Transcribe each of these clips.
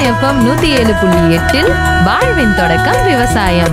FM நூத்தி ஏழு புள்ளி எட்டில் வாழ்வின் தொடக்கம் விவசாயம்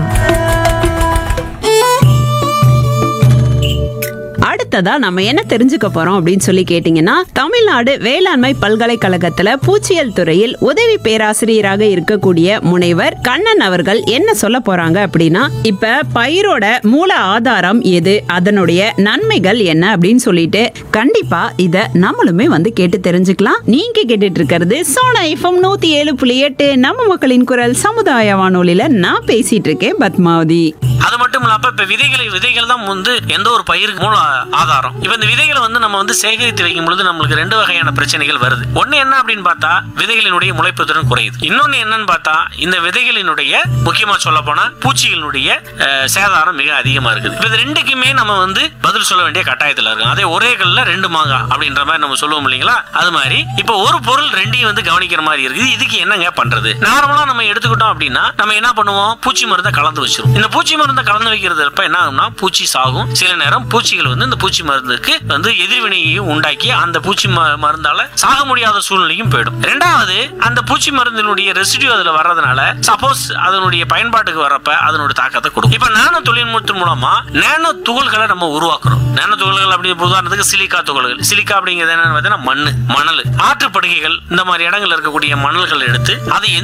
அடுத்ததா நம்ம என்ன தெரிஞ்சுக்க போறோம் அப்படின்னு சொல்லி கேட்டீங்கன்னா தமிழ்நாடு வேளாண்மை பல்கலைக்கழகத்துல பூச்சியல் துறையில் உதவி பேராசிரியராக இருக்கக்கூடிய முனைவர் கண்ணன் அவர்கள் என்ன சொல்ல போறாங்க அப்படின்னா இப்ப பயிரோட மூல ஆதாரம் எது அதனுடைய நன்மைகள் என்ன அப்படின்னு சொல்லிட்டு கண்டிப்பா இத நம்மளுமே வந்து கேட்டு தெரிஞ்சுக்கலாம் நீங்க கேட்டுட்டு இருக்கிறது சோனா எஃப்எம் நூத்தி ஏழு புள்ளி எட்டு நம்ம மக்களின் குரல் சமுதாய வானொலியில நான் பேசிட்டு இருக்கேன் பத்மாவதி அது மட்டும் இல்லாம இப்ப விதைகளை விதைகள் தான் வந்து எந்த ஒரு பயிருக்கு மூல ஆதாரம் இப்ப இந்த விதைகளை வந்து நம்ம வந்து சேகரித்து வைக்கும் பொழுது நம்மளுக்கு ரெண்டு வகையான பிரச்சனைகள் வருது ஒண்ணு என்ன அப்படின்னு பார்த்தா விதைகளினுடைய முளைப்பு திறன் குறையுது இன்னொன்னு என்னன்னு பார்த்தா இந்த விதைகளினுடைய முக்கியமா சொல்ல போனா பூச்சிகளினுடைய அஹ், சேதாரம் மிக அதிகமா இருக்குது இப்ப இது ரெண்டுக்குமே நம்ம வந்து பதில் சொல்ல வேண்டிய கட்டாயத்துல இருக்கோம் அதே ஒரே கல்ல ரெண்டு மாங்காய் அப்படின்ற மாதிரி நம்ம சொல்லுவோம் இல்லைங்களா அது மாதிரி இப்ப ஒரு பொருள் ரெண்டையும் வந்து கவனிக்கிற மாதிரி இருக்குது இதுக்கு என்னங்க பண்றது நார்மலா நம்ம எடுத்துக்கிட்டோம் அப்படின்னா நம்ம என்ன பண்ணுவோம் பூச்சி மருந்தை கலந்து வச்சிரும் இந்த பூச்சி மருந்தை கலந்து வைக்கிறது அப்ப என்ன ஆகும்னா பூச்சி சாகும் சில நேரம் பூச்சிகள் வந்து இந்த பூச்சி மருந்துக்கு வந்து எதிர்வினையையும் உண்டாக்கி அந்த பூச்சி ம- மருந்தால சாக முடியாத சூழ்நிலையும் போயிடும் ரெண்டாவது அந்த பூச்சி மருந்தினுடைய ரெசிடியூ அதுல வர்றதுனால சப்போஸ் அதனுடைய பயன்பாட்டுக்கு வரப்ப அதனுடைய தாக்கத்தை கொடுக்கும் இப்ப நானோ தொழில்நுட்பத்தின் மூலமா நானோ துகள்களை நம்ம உருவாக்குறோம் நானோ துகள்கள் அப்படி உதாரணத்துக்கு சிலிக்கா துகள்கள் சிலிக்கா அப்படிங்கிறது என்னன்னு பார்த்தீங்கன்னா மண்ணு மணல் ஆற்றுப்படுகைகள் இந்த மாதிரி இடங்கள்ல இருக்கக்கூடிய மணல்கள் எடுத்து அதை